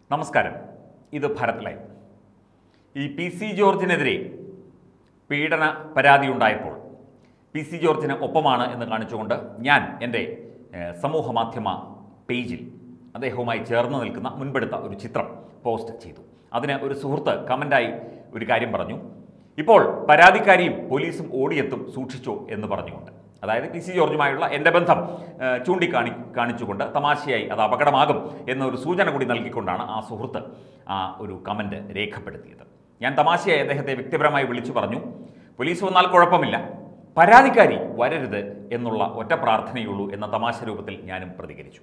നമസ്കാരം ഇത് ഭരത് ലൈവ് ഈ പി സി ജോർജിനെതിരെ പീഡന പരാതി ഉണ്ടായപ്പോൾ പി സി ജോർജിന് ഒപ്പമാണ് എന്ന് കാണിച്ചുകൊണ്ട് ഞാൻ എൻ്റെ ഏഹ്, സമൂഹ മാധ്യമ പേജിൽ അദ്ദേഹവുമായി ചേർന്ന് നിൽക്കുന്ന മുൻപെടുത്ത ഒരു ചിത്രം പോസ്റ്റ് ചെയ്തു അതിന് ഒരു സുഹൃത്ത് കമൻ്റായി ഒരു കാര്യം പറഞ്ഞു ഇപ്പോൾ പരാതിക്കാരിയും പോലീസും ഓടിയെത്തും സൂക്ഷിച്ചോ എന്ന് പറഞ്ഞുകൊണ്ട് അതായത് പി സി ജോർജുമായുള്ള എൻ്റെ ബന്ധം ഏഹ്, ചൂണ്ടിക്കാണി കാണിച്ചുകൊണ്ട് തമാശയായി അത് അപകടമാകും എന്നൊരു സൂചന കൂടി നൽകിക്കൊണ്ടാണ് ആ സുഹൃത്ത് ആ ഒരു കമൻറ്റ് രേഖപ്പെടുത്തിയത് ഞാൻ തമാശയായി അദ്ദേഹത്തെ വ്യക്തിപരമായി വിളിച്ചു പറഞ്ഞു പോലീസ് വന്നാൽ കുഴപ്പമില്ല പരാതിക്കാരി വരരുത് എന്നുള്ള ഒറ്റ പ്രാർത്ഥനയുള്ളൂ എന്ന തമാശ രൂപത്തിൽ ഞാനും പ്രതികരിച്ചു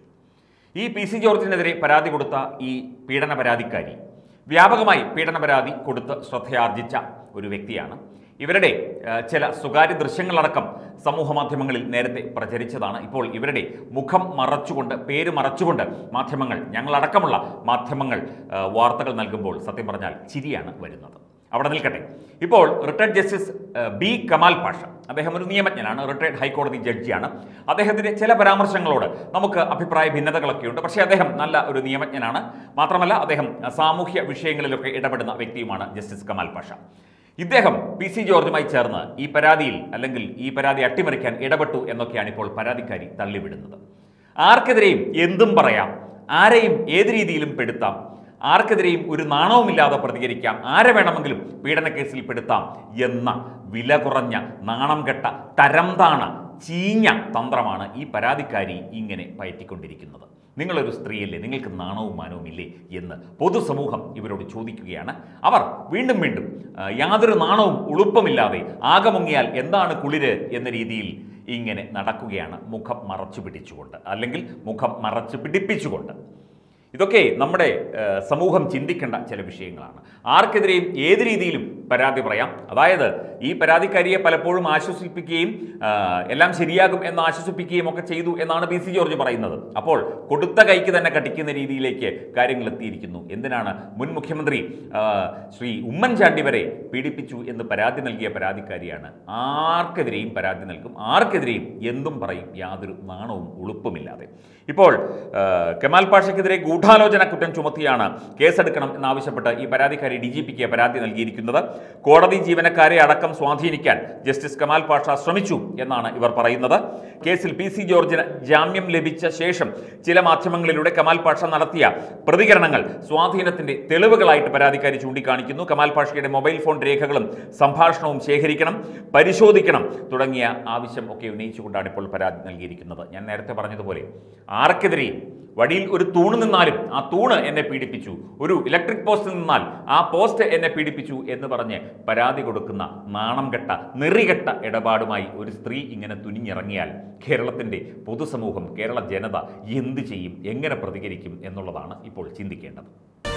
ഈ പി സി ജോർജിനെതിരെ പരാതി കൊടുത്ത ഈ പീഡന പരാതിക്കാരി വ്യാപകമായി പീഡന പരാതി കൊടുത്ത് ശ്രദ്ധയാർജിച്ച ഒരു വ്യക്തിയാണ് ഇവരുടെ ഏഹ്, ചില സ്വകാര്യ ദൃശ്യങ്ങളടക്കം സമൂഹ മാധ്യമങ്ങളിൽ നേരത്തെ പ്രചരിച്ചതാണ് ഇപ്പോൾ ഇവരുടെ മുഖം മറച്ചുകൊണ്ട് പേര് മറച്ചുകൊണ്ട് മാധ്യമങ്ങൾ ഞങ്ങളടക്കമുള്ള മാധ്യമങ്ങൾ ഏഹ്, വാർത്തകൾ നൽകുമ്പോൾ സത്യം പറഞ്ഞാൽ ചിരിയാണ് വരുന്നത് അവിടെ നിൽക്കട്ടെ ഇപ്പോൾ റിട്ടയർഡ് ജസ്റ്റിസ് ഏഹ്, ബി കമാൽ പാഷ അദ്ദേഹം ഒരു നിയമജ്ഞനാണ് റിട്ടയർഡ് ഹൈക്കോടതി ജഡ്ജിയാണ് അദ്ദേഹത്തിന്റെ ചില പരാമർശങ്ങളോട് നമുക്ക് അഭിപ്രായ ഭിന്നതകളൊക്കെയുണ്ട് പക്ഷേ അദ്ദേഹം നല്ല ഒരു നിയമജ്ഞനാണ് മാത്രമല്ല അദ്ദേഹം സാമൂഹ്യ വിഷയങ്ങളിലൊക്കെ ഇടപെടുന്ന വ്യക്തിയുമാണ് ജസ്റ്റിസ് കമാൽ പാഷ ഇദ്ദേഹം പി സി ജോർജുമായി ചേർന്ന് ഈ പരാതിയിൽ അല്ലെങ്കിൽ ഈ പരാതി അട്ടിമറിക്കാൻ ഇടപെട്ടു എന്നൊക്കെയാണ് ഇപ്പോൾ പരാതിക്കാരി തള്ളിവിടുന്നത് ആർക്കെതിരെയും എന്തും പറയാം ആരെയും ഏത് രീതിയിലും പെടുത്താം ആർക്കെതിരെയും ഒരു നാണവുമില്ലാതെ പ്രതികരിക്കാം ആരെ വേണമെങ്കിലും പീഡനക്കേസിൽ പെടുത്താം എന്ന വില കുറഞ്ഞ നാണം കെട്ട തരംതാണ ചീഞ്ഞ തന്ത്രമാണ് ഈ പരാതിക്കാരി ഇങ്ങനെ പയറ്റിക്കൊണ്ടിരിക്കുന്നത് നിങ്ങളൊരു സ്ത്രീയല്ലേ നിങ്ങൾക്ക് നാണവും മാനവും ഇല്ലേ എന്ന് പൊതുസമൂഹം ഇവരോട് ചോദിക്കുകയാണ് അവർ വീണ്ടും വീണ്ടും ആ, യാതൊരു നാണവും ഉളുപ്പമില്ലാതെ ആകമുങ്ങിയാൽ എന്താണ് കുളിര് എന്ന രീതിയിൽ ഇങ്ങനെ നടക്കുകയാണ് മുഖം മറച്ചു പിടിച്ചുകൊണ്ട് അല്ലെങ്കിൽ മുഖം മറച്ചു പിടിപ്പിച്ചുകൊണ്ട് ഇതൊക്കെ നമ്മുടെ ഏഹ്, സമൂഹം ചിന്തിക്കേണ്ട ചില വിഷയങ്ങളാണ് ആർക്കെതിരെയും ഏത് രീതിയിലും പരാതി പറയാം അതായത് ഈ പരാതിക്കാരിയെ പലപ്പോഴും ആശ്വസിപ്പിക്കുകയും ആ, എല്ലാം ശരിയാകും എന്ന് ആശ്വസിപ്പിക്കുകയും ഒക്കെ ചെയ്തു എന്നാണ് പി സി ജോർജ് പറയുന്നത് അപ്പോൾ കൊടുത്ത കൈക്ക് തന്നെ കടിക്കുന്ന രീതിയിലേക്ക് കാര്യങ്ങൾ എത്തിയിരിക്കുന്നു എന്തിനാണ് മുൻ മുഖ്യമന്ത്രി ആ, ശ്രീ ഉമ്മൻചാണ്ടി വരെ പീഡിപ്പിച്ചു എന്ന് പരാതി നൽകിയ പരാതിക്കാരിയാണ് ആർക്കെതിരെയും പരാതി നൽകും ആർക്കെതിരെയും എന്തും പറയും യാതൊരു നാണവും ഉളുപ്പുമില്ലാതെ ഇപ്പോൾ ആ, കെമാൽ പാഷയ്ക്കെതിരെ ഗൂഢാലോചന കുറ്റം ചുമത്തിയാണ് കേസെടുക്കണം എന്നാവശ്യപ്പെട്ട് ഈ പരാതിക്കാരി ഡി ജി പിക്ക് പരാതി നൽകിയിരിക്കുന്നത് കോടതി ജീവനക്കാരെ അടക്കം സ്വാധീനിക്കാൻ ജസ്റ്റിസ് കമാൽ പാഷ ശ്രമിച്ചു എന്നാണ് ഇവർ പറയുന്നത് കേസിൽ പി സി ജോർജിന് ജാമ്യം ലഭിച്ച ശേഷം ചില മാധ്യമങ്ങളിലൂടെ കമാൽ പാഷ നടത്തിയ പ്രതികരണങ്ങൾ സ്വാധീനത്തിന്റെ തെളിവുകളായിട്ട് പരാതിക്കാരി ചൂണ്ടിക്കാണിക്കുന്നു കമാൽ പാഷയുടെ മൊബൈൽ ഫോൺ രേഖകളും സംഭാഷണവും ശേഖരിക്കണം പരിശോധിക്കണം തുടങ്ങിയ ആവശ്യം ഒക്കെ ഉന്നയിച്ചുകൊണ്ടാണ് ഇപ്പോൾ പരാതി നൽകിയിരിക്കുന്നത് ഞാൻ നേരത്തെ പറഞ്ഞതുപോലെ ആർക്കെതിരെയും വഴിയിൽ ഒരു തൂണ് നിന്നാലും ആ തൂണ് എന്നെ പീഡിപ്പിച്ചു ഒരു ഇലക്ട്രിക് പോസ്റ്റ് നിന്നാൽ ആ പോസ്റ്റ് എന്നെ പീഡിപ്പിച്ചു എന്ന് പറഞ്ഞ് പരാതി കൊടുക്കുന്ന നാണം കെട്ട നെറികെട്ട ഇടപാടുമായി ഒരു സ്ത്രീ ഇങ്ങനെ തുനിഞ്ഞിറങ്ങിയാൽ കേരളത്തിൻ്റെ പൊതുസമൂഹം കേരള ജനത എന്ത് ചെയ്യും എങ്ങനെ പ്രതികരിക്കും എന്നുള്ളതാണ് ഇപ്പോൾ ചിന്തിക്കേണ്ടത്